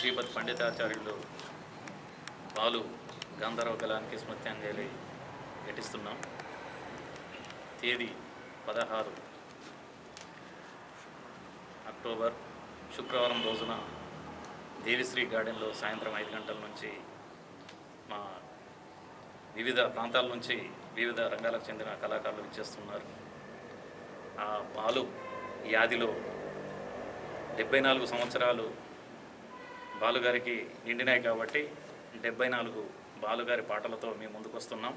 శ్రీపతి పండితాచార్యులు బాలు గాంధర్వ కళానికి స్మృత్యాంజలి ఘటిస్తున్నాం తేదీ పదహారు అక్టోబర్ శుక్రవారం రోజున దేవిశ్రీ గార్డెన్లో సాయంత్రం ఐదు గంటల నుంచి మా వివిధ ప్రాంతాల నుంచి వివిధ రంగాలకు చెందిన కళాకారులు ఇచ్చేస్తున్నారు ఆ బాలు యాదిలో డెబ్బై నాలుగు సంవత్సరాలు బాలుగారికి నిండినాయి కాబట్టి డెబ్బై నాలుగు బాలుగారి పాటలతో మేము ముందుకు వస్తున్నాం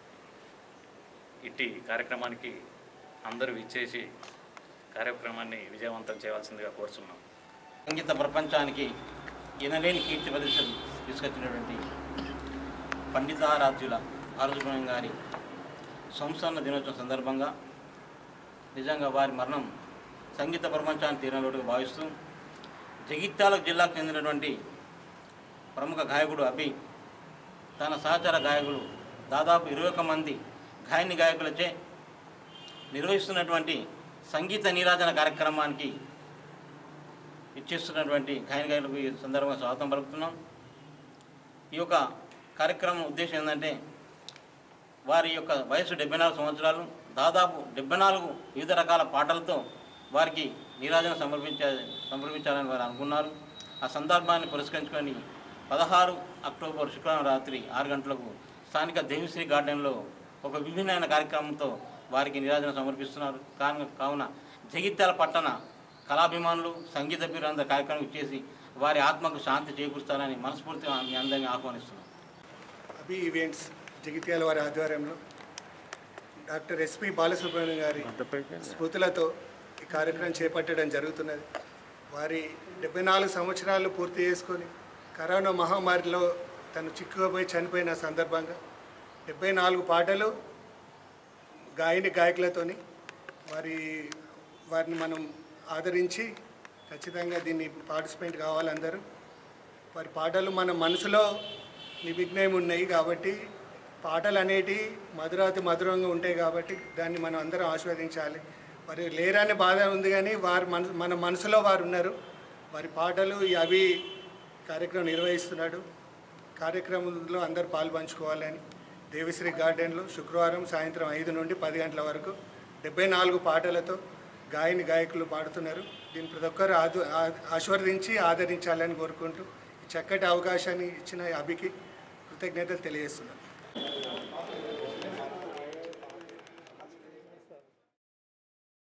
ఇట్టి కార్యక్రమానికి అందరూ ఇచ్చేసి కార్యక్రమాన్ని విజయవంతం చేయవలసిందిగా కోరుచున్నాం సంగీత ప్రపంచానికి ఎనలేని కీర్తి ప్రదర్శన తీసుకొచ్చినటువంటి పండితారాధ్యుల ఆరుజుమణం గారి సంస్థాన దినోత్సవం సందర్భంగా నిజంగా వారి మరణం సంగీత ప్రపంచాన్ని తీరలోటుగా భావిస్తూ జగిత్యాల జిల్లాకు చెందినటువంటి ప్రముఖ గాయకుడు అభి తన సహచర గాయకులు దాదాపు ఇరవై ఒక్క మంది గాయని గాయకులచే నిర్వహిస్తున్నటువంటి సంగీత నీరాజన కార్యక్రమానికి ఇచ్చేస్తున్నటువంటి గాయని గాయకులకు ఈ సందర్భంగా స్వాగతం పలుకుతున్నాం ఈ యొక్క కార్యక్రమం ఉద్దేశం ఏంటంటే వారి యొక్క వయసు డెబ్బై నాలుగు సంవత్సరాలు దాదాపు డెబ్బై నాలుగు వివిధ రకాల పాటలతో వారికి నీరాజన సమర్పించ సమర్పించాలని వారు అనుకున్నారు ఆ సందర్భాన్ని పురస్కరించుకొని పదహారు అక్టోబర్ శుక్రవారం రాత్రి ఆరు గంటలకు స్థానిక దేవిశ్రీ గార్డెన్లో ఒక విభిన్నమైన కార్యక్రమంతో వారికి నిరాజన సమర్పిస్తున్నారు కాను కావున జగిత్యాల పట్టణ కళాభిమానులు సంగీత ప్రియులందరూ కార్యక్రమం ఇచ్చేసి వారి ఆత్మకు శాంతి చేకూరుస్తారని మనస్ఫూర్తిగా మీ అందరినీ ఆహ్వానిస్తున్నాం అభి ఈవెంట్స్ జగిత్యాల వారి ఆధ్వర్యంలో డాక్టర్ ఎస్పి బాలసుబ్రహ్మణ్యం గారి స్మృతులతో ఈ కార్యక్రమం చేపట్టడం జరుగుతున్నది వారి డెబ్బై నాలుగు సంవత్సరాలు పూర్తి చేసుకొని కరోనా మహమ్మారిలో తను చిక్కుకుపోయి చనిపోయిన సందర్భంగా డెబ్బై నాలుగు పాటలు గాయని గాయకులతోని వారి వారిని మనం ఆదరించి ఖచ్చితంగా దీన్ని పార్టిసిపేట్ కావాలి అందరూ వారి పాటలు మన మనసులో నిబిగ్నయం ఉన్నాయి కాబట్టి పాటలు అనేటి మధురాతి మధురంగా ఉంటాయి కాబట్టి దాన్ని మనం అందరం ఆస్వాదించాలి వారి లేరనే బాధ ఉంది కానీ వారి మనసు మన మనసులో వారు ఉన్నారు వారి పాటలు ఈ అవి కార్యక్రమం నిర్వహిస్తున్నాడు కార్యక్రమంలో అందరూ పాల్పంచుకోవాలని దేవిశ్రీ గార్డెన్లో శుక్రవారం సాయంత్రం ఐదు నుండి పది గంటల వరకు డెబ్బై నాలుగు పాటలతో గాయని గాయకులు పాడుతున్నారు దీన్ని ప్రతి ఒక్కరు ఆదు ఆ- ఆస్వాదించి ఆదరించాలని కోరుకుంటూ ఈ చక్కటి అవకాశాన్ని ఇచ్చిన ఈ అభికి కృతజ్ఞతలు తెలియజేస్తున్నాను